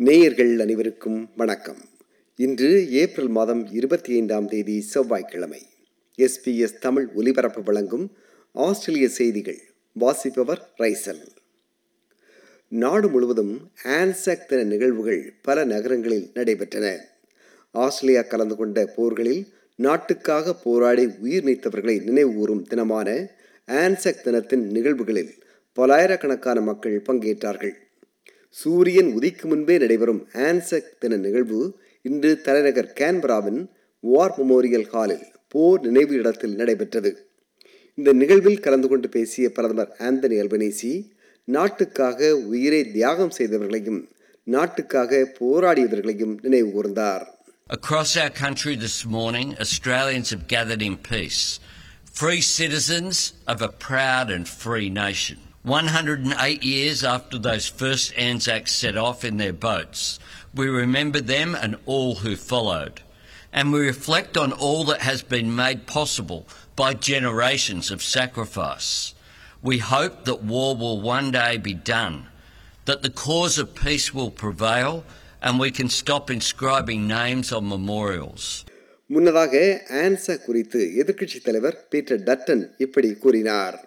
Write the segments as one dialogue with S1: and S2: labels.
S1: நேயர்கள் அனைவருக்கும் வணக்கம் இன்று ஏப்ரல் மாதம் இருபத்தி ஐந்தாம் தேதி செவ்வாய்க்கிழமை எஸ்பிஎஸ் தமிழ் ஒலிபரப்பு வழங்கும் ஆஸ்திரேலிய செய்திகள் வாசிப்பவர் ரைசல் நாடு முழுவதும் ஆன்சாக் தின நிகழ்வுகள் பல நகரங்களில் நடைபெற்றன ஆஸ்திரேலியா கலந்து கொண்ட போர்களில் நாட்டுக்காக போராடி உயிர் நீத்தவர்களை நினைவுகூரும் தினமான ஆன்சாக் தினத்தின் நிகழ்வுகளில் பலாயிரக்கணக்கான மக்கள் பங்கேற்றார்கள் சூரியன் உதிக்கு முன்பே நடைபெறும் ஆன்சக் தின நிகழ்வு இன்று தலைநகர் கேன்பராவின் வார் மெமோரியல் ஹாலில் போர் நினைவு இடத்தில் நடைபெற்றது இந்த நிகழ்வில் கலந்து கொண்டு பேசிய பிரதமர் ஆந்தனி அல்பனேசி நாட்டுக்காக உயிரை தியாகம் செய்தவர்களையும் நாட்டுக்காக போராடியவர்களையும் நினைவு கூர்ந்தார்
S2: Across our country this morning, Australians have gathered in peace, free citizens of a proud and free nation. 108 years after those first Anzacs set off in their boats, we remember them and all who followed. And we reflect on all that has been made possible by generations of sacrifice. We hope that war will one day be done, that the cause of peace will prevail, and we can stop inscribing names on memorials.
S1: முன்னதாக ஆன்சா குறித்து எதிர்க்கட்சித் தலைவர் Peter Dutton இப்படி கூறினார்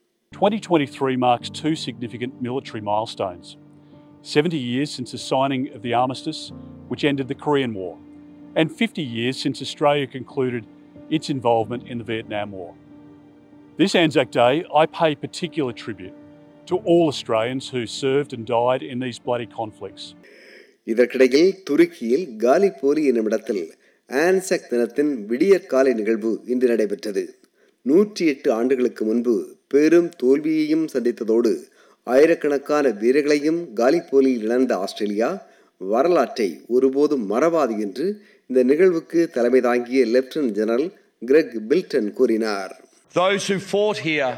S3: 2023 marks two significant military milestones 70 years since the signing of the armistice, which ended the Korean War, and 50 years since Australia concluded its involvement in the Vietnam War. This Anzac Day, I pay particular tribute to all Australians who served and died in these bloody conflicts.
S1: இதற்கிடையில் துருக்கியில் காலிபோலி என்னும் இடத்தில் ஆன்சக் தினத்தின் விடியற்காலை நிகழ்வு இன்று நடைபெற்றது நூற்றி எட்டு ஆண்டுகளுக்கு முன்பு பெரும் தோல்வியையும் சந்தித்ததோடு ஆயிரக்கணக்கான வீரர்களையும் காலிபோலியில் இழந்த ஆஸ்திரேலியா வரலாற்றை ஒருபோதும் மறவாது என்று இந்த நிகழ்வுக்கு தலைமை தாங்கிய லெப்டினன்ட் ஜெனரல் கிரெக் பில்டன் கூறினார்
S4: Those who fought here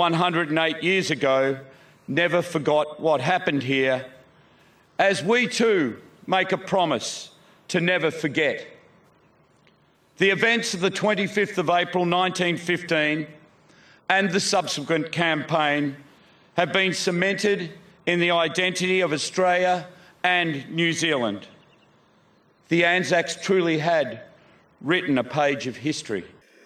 S4: 108 years ago never forgot what happened here, as we too make a promise to never forget. The events of the 25th of April 1915 and the subsequent campaign have been cemented in the identity of Australia and New Zealand. The Anzacs truly had written a page of history.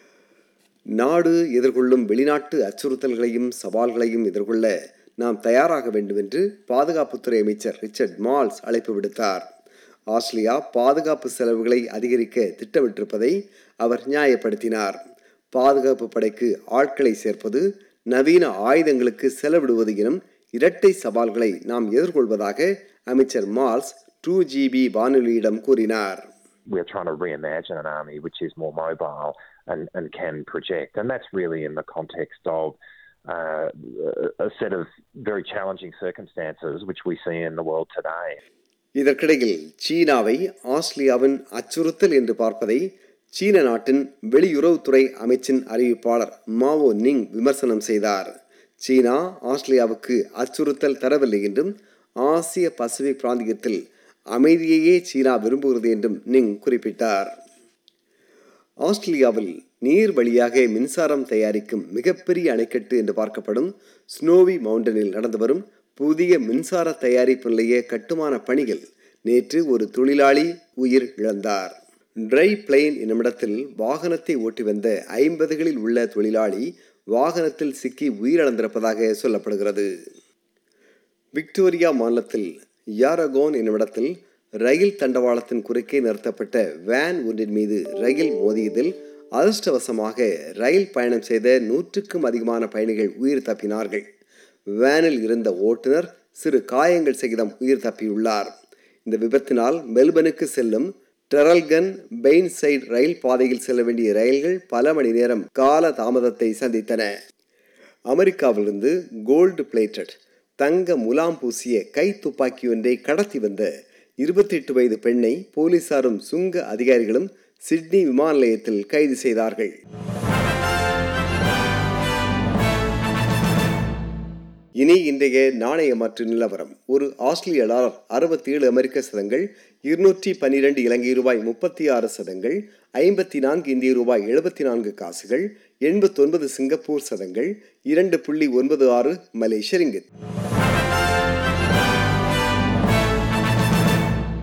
S1: நாடு எதிர்கொள்ளும் வெளிநாட்டு அச்சுறுத்தல்களையும் சவால்களையும் எதிர்கொள்ள நாம் தயாராக வேண்டும் என்று பாதுகாப்புத்துறை அமைச்சர் ரிச்சர்ட் மால்ஸ் அழைப்பு விடுத்தார் ஆஸ்திரேலியா பாதுகாப்பு செலவுகளை அதிகரிக்க திட்டமிட்டிருப்பதை அவர் நியாயப்படுத்தினார் பாதுகாப்பு படைக்கு ஆட்களை சேர்ப்பது நவீன ஆயுதங்களுக்கு செலவிடுவது எனும் இரட்டை சவால்களை நாம் எதிர்கொள்வதாக அமைச்சர் மால்ஸ் டூ ஜிபி வானொலியிடம் கூறினார்
S5: we're trying to reimagine an army which is more mobile and, and can project. And that's really in the context of uh, a set of very challenging circumstances which we see in the world today.
S1: இதற்கிடையில் சீனாவை ஆஸ்திரேலியாவின் அச்சுறுத்தல் என்று பார்ப்பதை சீன நாட்டின் வெளியுறவுத்துறை அமைச்சின் அறிவிப்பாளர் மாவோ நிங் விமர்சனம் செய்தார் சீனா ஆஸ்திரேலியாவுக்கு அச்சுறுத்தல் தரவில்லை என்றும் ஆசிய பசிபிக் பிராந்தியத்தில் அமைதியையே சீனா விரும்புகிறது என்றும் நிங் குறிப்பிட்டார் ஆஸ்திரேலியாவில் நீர் வழியாக மின்சாரம் தயாரிக்கும் மிகப்பெரிய அணைக்கட்டு என்று பார்க்கப்படும் ஸ்னோவி மவுண்டனில் நடந்து வரும் புதிய மின்சார தயாரிப்பு நிலைய கட்டுமான பணிகள் நேற்று ஒரு தொழிலாளி உயிர் இழந்தார் ட்ரை பிளெயின் என்னுமிடத்தில் வாகனத்தை ஓட்டி வந்த ஐம்பதுகளில் உள்ள தொழிலாளி வாகனத்தில் சிக்கி உயிரிழந்திருப்பதாக சொல்லப்படுகிறது விக்டோரியா மாநிலத்தில் யாரகோன் என்னுமிடத்தில் ரயில் தண்டவாளத்தின் குறுக்கே நிறுத்தப்பட்ட வேன் ஒன்றின் மீது ரயில் மோதியதில் அதிர்ஷ்டவசமாக ரயில் பயணம் செய்த நூற்றுக்கும் அதிகமான பயணிகள் உயிர் தப்பினார்கள் வேனில் இருந்த ஓட்டுநர் சிறு காயங்கள் சகிதம் உயிர் தப்பியுள்ளார் இந்த விபத்தினால் மெல்பனுக்கு செல்லும் டெரல்கன் பெயின் சைட் ரயில் பாதையில் செல்ல வேண்டிய ரயில்கள் பல மணி நேரம் கால தாமதத்தை சந்தித்தன அமெரிக்காவிலிருந்து கோல்டு பிளேட்டட் தங்க முலாம் பூசிய கை துப்பாக்கி ஒன்றை கடத்தி வந்த இருபத்தி எட்டு வயது பெண்ணை போலீசாரும் சுங்க அதிகாரிகளும் சிட்னி விமான நிலையத்தில் கைது செய்தார்கள் இனி இன்றைய நாணய மாற்று நிலவரம் ஒரு ஆஸ்திரேலிய டாலர் அறுபத்தி ஏழு அமெரிக்க சதங்கள் இருநூற்றி பன்னிரண்டு இலங்கை ரூபாய் முப்பத்தி ஆறு சதங்கள் ஐம்பத்தி நான்கு இந்திய ரூபாய் எழுபத்தி நான்கு காசுகள் எண்பத்தொன்பது சிங்கப்பூர் சதங்கள் இரண்டு புள்ளி ஒன்பது ஆறு மலேசிய ரிங்கித்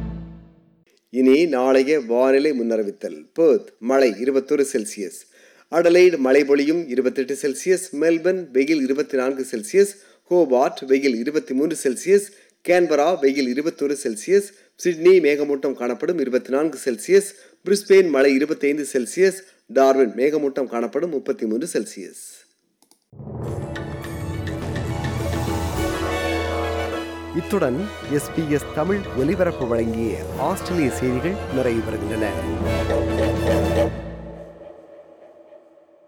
S1: இனி நாளைய வானிலை முன்னறிவித்தல் பேர்த் மழை இருபத்தொரு செல்சியஸ் அடலைடு மழை பொழியும் இருபத்தெட்டு செல்சியஸ் மெல்பர்ன் வெயில் இருபத்தி நான்கு செல்சியஸ் ஹோபார்ட் வெயில் இருபத்தி மூன்று செல்சியஸ் கேன்பரா வெயில் இருபத்தொரு செல்சியஸ் சிட்னி மேகமூட்டம் காணப்படும் இருபத்தி நான்கு செல்சியஸ் பிரிஸ்பெயின் மழை இருபத்தைந்து செல்சியஸ் டார்வின் மேகமூட்டம் காணப்படும் முப்பத்தி மூன்று செல்சியஸ்
S6: இத்துடன் எஸ்பிஎஸ் தமிழ் ஒலிபரப்பு வழங்கிய ஆஸ்திரேலிய செய்திகள் நிறைவு பெறுகின்றன